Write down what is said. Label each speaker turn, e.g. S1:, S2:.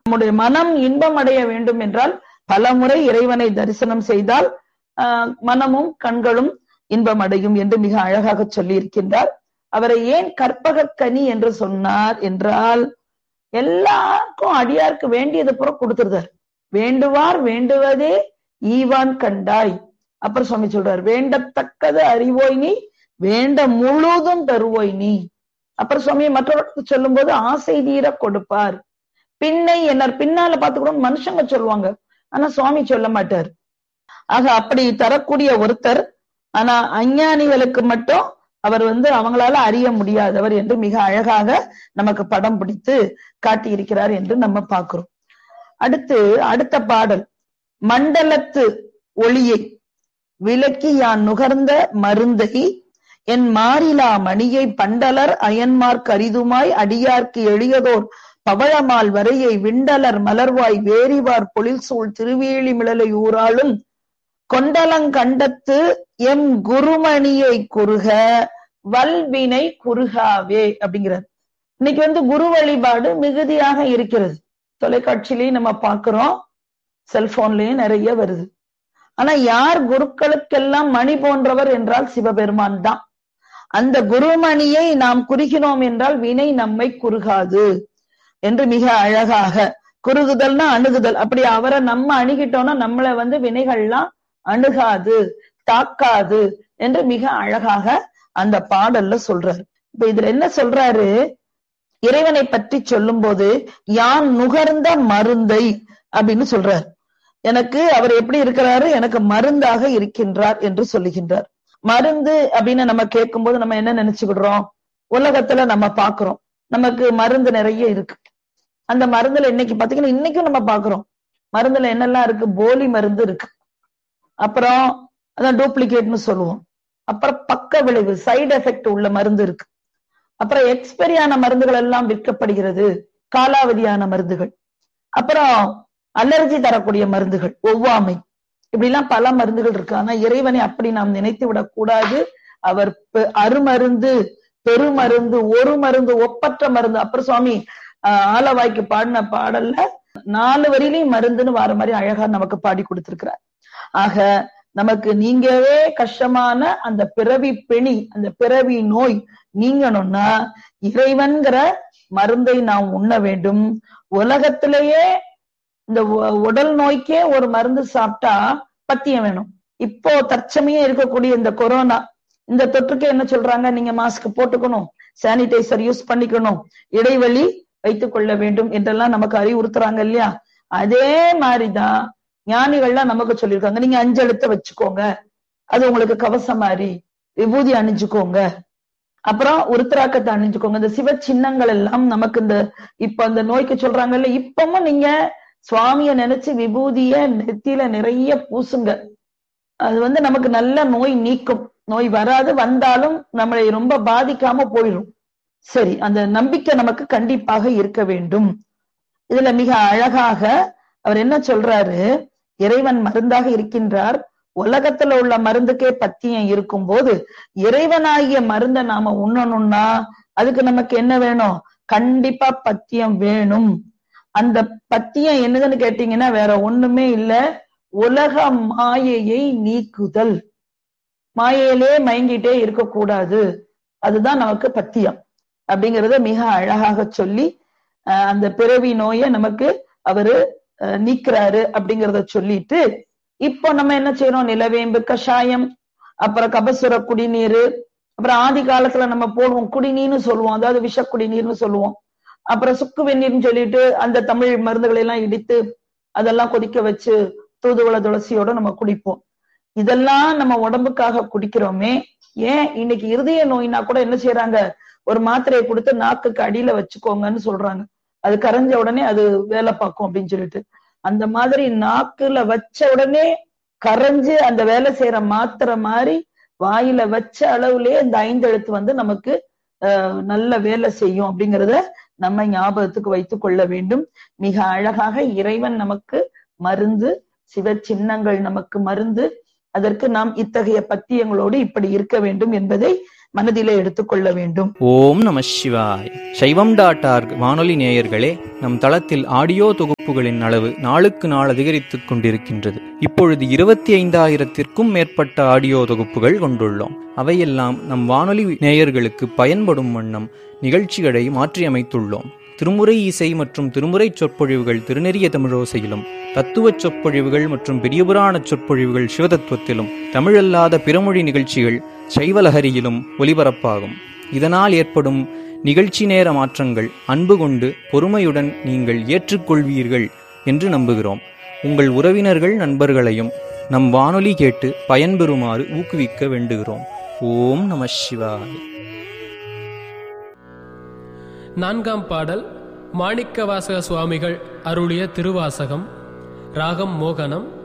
S1: நம்முடைய மனம் இன்பம் அடைய வேண்டும் என்றால் பல முறை இறைவனை தரிசனம் செய்தால் ஆஹ், மனமும் கண்களும் இன்பம் அடையும் என்று மிக அழகாக சொல்லி இருக்கின்றார் அவரை ஏன் கற்பக கனி என்று சொன்னார் என்றால் எல்லாருக்கும் அடியாருக்கு வேண்டியது புற கொடுத்துருந்தார் வேண்டுவார் வேண்டுவதே ஈவான் கண்டாய் அப்புறம் சுவாமி சொல்றார் வேண்டத்தக்கது அறிவோய் நீ வேண்ட முழுதும் தருவோய் நீ அப்புறம் சுவாமி மற்றவர்களுக்கு சொல்லும்போது ஆசை தீர கொடுப்பார் பின்னை என்ன பின்னால பார்த்துக்கூட மனுஷங்க சொல்லுவாங்க ஆனா சுவாமி சொல்ல மாட்டார் ஆக அப்படி தரக்கூடிய ஒருத்தர் ஆனா அஞ்ஞானிகளுக்கு மட்டும் அவர் வந்து அவங்களால அறிய முடியாதவர் என்று மிக அழகாக நமக்கு படம் பிடித்து காட்டியிருக்கிறார் என்று நம்ம பார்க்கிறோம் அடுத்து அடுத்த பாடல் மண்டலத்து ஒளியை விலக்கி யான் நுகர்ந்த மருந்தை என் மாறிலா மணியை பண்டலர் அயன்மார்க் அரிதுமாய் அடியார்க்கு எளியதோர் பவழமால் வரையை விண்டலர் மலர்வாய் வேரிவார் பொழில் சூழ் திருவேலி மிளலை ஊராளும் கொண்டலங்கண்டத்து எம் குருமணியை குறுக வல்வினை குறுகாவே அப்படிங்கிறார் இன்னைக்கு வந்து குரு வழிபாடு மிகுதியாக இருக்கிறது தொலைக்காட்சியிலையும் நம்ம பார்க்கிறோம் செல்போன்லயும் நிறைய வருது ஆனா யார் குருக்களுக்கெல்லாம் மணி போன்றவர் என்றால் சிவபெருமான் தான் அந்த குருமணியை நாம் குறுகினோம் என்றால் வினை நம்மை குறுகாது என்று மிக அழகாக குறுகுதல்னா அணுகுதல் அப்படி அவரை நம்ம அணுகிட்டோம்னா நம்மளை வந்து வினைகள்லாம் அணுகாது தாக்காது என்று மிக அழகாக அந்த பாடல்ல சொல்றாரு இப்ப இதுல என்ன சொல்றாரு இறைவனை பற்றி சொல்லும் போது யான் நுகர்ந்த மருந்தை அப்படின்னு சொல்றார் எனக்கு அவர் எப்படி இருக்கிறாரு எனக்கு மருந்தாக இருக்கின்றார் என்று சொல்லுகின்றார் மருந்து அப்படின்னு நம்ம கேட்கும்போது நம்ம என்ன நினைச்சுக்கிடுறோம் உலகத்துல நம்ம பாக்குறோம் நமக்கு மருந்து நிறைய இருக்கு அந்த மருந்துல இன்னைக்கு பாத்தீங்கன்னா இன்னைக்கும் நம்ம பாக்குறோம் மருந்துல என்னெல்லாம் இருக்கு போலி மருந்து இருக்கு அப்புறம் அதான் டூப்ளிகேட்னு சொல்லுவோம் அப்புறம் பக்க விளைவு சைடு எஃபெக்ட் உள்ள மருந்து இருக்கு அப்புறம் எக்ஸ்பெரியான மருந்துகள் எல்லாம் விற்கப்படுகிறது காலாவதியான மருந்துகள் அப்புறம் அலர்ஜி தரக்கூடிய மருந்துகள் ஒவ்வாமை இப்படி எல்லாம் பல மருந்துகள் இருக்கு ஆனா இறைவனை அப்படி நாம் நினைத்து விடக்கூடாது அவர் பெ- அருமருந்து பெருமருந்து ஒரு மருந்து ஒப்பற்ற மருந்து அப்புறம் சுவாமி ஆஹ், ஆலவாய்க்கு பாடின பாடல்ல நாலு வரியிலையும் மருந்துன்னு வர மாதிரி அழகா நமக்கு பாடி கொடுத்திருக்கிறார் ஆக நமக்கு நீங்கவே கஷ்டமான அந்த பிறவி பிணி அந்த பிறவி நோய் நீங்கணும்னா இறைவன்கிற மருந்தை நாம் உண்ண வேண்டும் உலகத்திலேயே இந்த உ- உடல் நோய்க்கே ஒரு மருந்து சாப்பிட்டா பத்தியம் வேணும் இப்போ தற்சமயம் இருக்கக்கூடிய இந்த கொரோனா இந்த தொற்றுக்கு என்ன சொல்றாங்க நீங்க மாஸ்க் போட்டுக்கணும் சானிடைசர் யூஸ் பண்ணிக்கணும் இடைவெளி வைத்துக் கொள்ள வேண்டும் என்றெல்லாம் நமக்கு அறிவுறுத்துறாங்க இல்லையா அதே மாதிரிதான் ஞானிகள்லாம் நமக்கு சொல்லியிருக்காங்க நீங்க அஞ்செழுத்த வச்சுக்கோங்க அது உங்களுக்கு கவசம் மாதிரி விபூதி அணிஞ்சுக்கோங்க அப்புறம் உருத்திராக்கத்தை அணிஞ்சுக்கோங்க இந்த சிவ சின்னங்கள் எல்லாம் நமக்கு இந்த இப்ப அந்த நோய்க்கு சொல்றாங்கல்ல இப்பவும் நீங்க சுவாமிய நினைச்சு விபூதிய நெத்தியில நிறைய பூசுங்க அது வந்து நமக்கு நல்ல நோய் நீக்கும் நோய் வராது வந்தாலும் நம்மளை ரொம்ப பாதிக்காம போயிடும் சரி அந்த நம்பிக்கை நமக்கு கண்டிப்பாக இருக்க வேண்டும் இதுல மிக அழகாக அவர் என்ன சொல்றாரு இறைவன் மருந்தாக இருக்கின்றார் உலகத்துல உள்ள மருந்துக்கே பத்தியம் இருக்கும் போது இறைவனாகிய மருந்தை நாம உண்ணணும்னா அதுக்கு நமக்கு என்ன வேணும் கண்டிப்பா பத்தியம் வேணும் அந்த பத்தியம் என்னதுன்னு கேட்டீங்கன்னா வேற ஒண்ணுமே இல்ல உலக மாயையை நீக்குதல் மாயையிலே மயங்கிட்டே இருக்கக்கூடாது அதுதான் நமக்கு பத்தியம் அப்படிங்கறத மிக அழகாக சொல்லி அஹ், அந்த பிறவி நோயை நமக்கு அவரு அஹ், நீக்குறாரு அப்படிங்கறத சொல்லிட்டு இப்போ நம்ம என்ன செய்யறோம் நிலவேம்பு கஷாயம் அப்புறம் கபசுர குடிநீர் அப்புறம் ஆதி காலத்துல நம்ம போடுவோம் குடிநீர்னு சொல்லுவோம் அதாவது விஷ குடிநீர்னு சொல்லுவோம் அப்புறம் சுக்கு வெந்நீர்னு சொல்லிட்டு அந்த தமிழ் மருந்துகளை எல்லாம் இடித்து அதெல்லாம் கொதிக்க வச்சு தூதுவள துளசியோட நம்ம குடிப்போம் இதெல்லாம் நம்ம உடம்புக்காக குடிக்கிறோமே ஏன் இன்னைக்கு இருதய நோய்னா கூட என்ன செய்யறாங்க ஒரு மாத்திரையை கொடுத்து நாக்குக்கு அடியில வச்சுக்கோங்கன்னு சொல்றாங்க அது கரைஞ்ச உடனே அது வேலை பார்க்கும் அப்படின்னு சொல்லிட்டு அந்த மாதிரி நாக்குல வச்ச உடனே கரைஞ்சு அந்த வேலை செய்யற மாத்திரை மாதிரி வாயில வச்ச அளவுலயே இந்த ஐந்து எழுத்து வந்து நமக்கு அஹ், நல்ல வேலை செய்யும் அப்படிங்கறத நம்ம ஞாபகத்துக்கு வைத்துக் கொள்ள வேண்டும் மிக அழகாக இறைவன் நமக்கு மருந்து சிவ சின்னங்கள் நமக்கு மருந்து அதற்கு நாம் இத்தகைய பத்தியங்களோடு இப்படி இருக்க வேண்டும் என்பதை மனதிலே எடுத்துக்கொள்ள வேண்டும்
S2: ஓம் நம சிவாய் சைவம் டாட் ஆர்க் வானொலி நேயர்களே நம் தளத்தில் ஆடியோ தொகுப்புகளின் அளவு நாளுக்கு நாள் அதிகரித்துக் கொண்டிருக்கின்றது இப்பொழுது இருபத்தி ஐந்தாயிரத்திற்கும் மேற்பட்ட ஆடியோ தொகுப்புகள் கொண்டுள்ளோம் அவையெல்லாம் நம் வானொலி நேயர்களுக்கு பயன்படும் வண்ணம் நிகழ்ச்சிகளை மாற்றியமைத்துள்ளோம் திருமுறை இசை மற்றும் திருமுறை சொற்பொழிவுகள் திருநெறிய தமிழோசையிலும் தத்துவ சொற்பொழிவுகள் மற்றும் பெரியபுராண சொற்பொழிவுகள் சிவதத்துவத்திலும் தமிழல்லாத பிறமொழி நிகழ்ச்சிகள் சைவலஹரியிலும் ஒலிபரப்பாகும் இதனால் ஏற்படும் நிகழ்ச்சி நேர மாற்றங்கள் அன்பு கொண்டு பொறுமையுடன் நீங்கள் ஏற்றுக்கொள்வீர்கள் என்று நம்புகிறோம் உங்கள் உறவினர்கள் நண்பர்களையும் நம் வானொலி கேட்டு பயன்பெறுமாறு ஊக்குவிக்க வேண்டுகிறோம் ஓம் நம சிவாய
S3: நான்காம் பாடல் மாணிக்கவாசக சுவாமிகள் அருளிய திருவாசகம் ராகம் மோகனம்